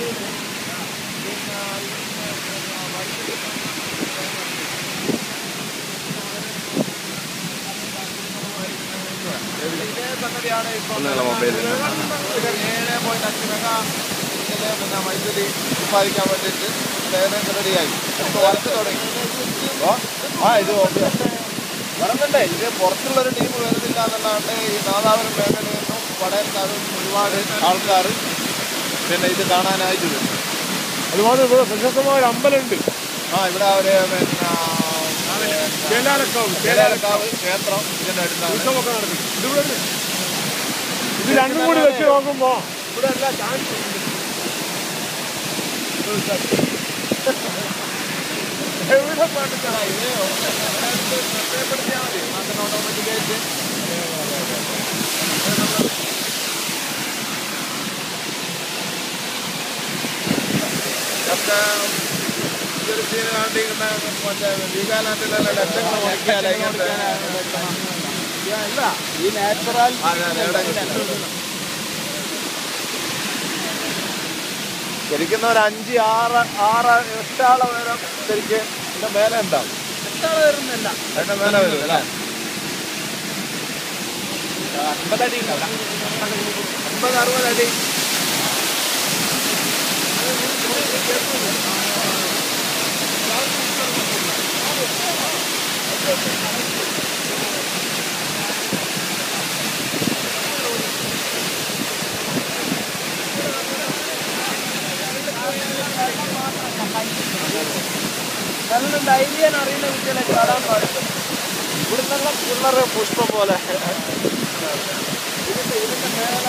ഇതേ സംഗതിയാണ് ഇപ്പോൾ ഒന്നുമില്ല മൊബൈലിൽ ഏഴ് പോയിന്റ് അഞ്ച് മെഗാ ഇതില് പിന്നെ വൈദ്യുതി ഉത്പാദിക്കാൻ വേണ്ടിയിട്ട് ഏകദേശം റെഡിയായി വർക്ക് തുടങ്ങി ഓ, ആ ഇത് ഓക്കെ വരുന്നുണ്ടേ ഇത് പുറത്തുള്ളൊരു ടീം വരുന്നില്ല എന്നല്ലാണ്ട് ഈ നാദാപുരം മേഖലയിൽ നിന്നും വടയൽക്കാവിൽ നിന്നും ഒരുപാട് ആൾക്കാർ പിന്നെ ഇത് കാണാനായിട്ട് വരും അതുപോലെ ഇവിടെ പ്രശസ്തമായ ഒരു അമ്പലമുണ്ട് ആ ഇവിടെ ഒരു പിന്നെ ചേലാലക്കാവ് ചേലാരക്കാവ് ക്ഷേത്രം ഇതിൻ്റെ അടുത്താണ് ഉത്സവമൊക്കെ നടക്കും ഇത് ഇവിടെ ഉണ്ട്. ഇത് രണ്ടും കൂടി വെച്ച് നോക്കുമ്പോ ഇവിടെ എല്ലാ ചാൻസ് ഉണ്ട് എവിടെ പാട്ടിച്ചാ ആ, ഇത് ശ്രദ്ധയപ്പെടുത്തിയാൽ മതി അങ്ങനെ ഓട്ടോമാറ്റിക്കായിട്ട് ഒക്കെ ഇതൊരു സീന് കാണിക്കുന്ന മറ്റേ വീഗാലാൻഡിലുള്ള ലക്ഷങ്ങൾ മുറിക്കാതെ ഇങ്ങനത്തെ അല്ല ഈ നാച്ചുറൽ അതെ, അതെ, ഇവിടെ ശരിക്കും ഒരു അഞ്ച് ആറ് ആറ് എട്ടാളെ വരെ ശരിക്കും ഇതിന്റെ മേലെ ഉണ്ടാവും വരുന്നില്ല അതിന്റെ മേലെ വരും അല്ലേ അമ്പതടി ഉണ്ടാവില്ല അമ്പത് അറുപത് അടി നല്ല ധൈര്യം അറിയുന്ന കുട്ടികളെ കാണാൻ പാടില്ല ഇവിടുന്നുള്ള പിള്ളേർ പുഷ്പം പോലെ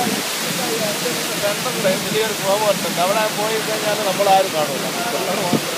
വലിയൊരു ഫ്ലോ വരുന്നുണ്ട് അവിടെ പോയി കഴിഞ്ഞാൽ നമ്മൾ ആരും കാണൂല പിള്ളേർ മാത്രം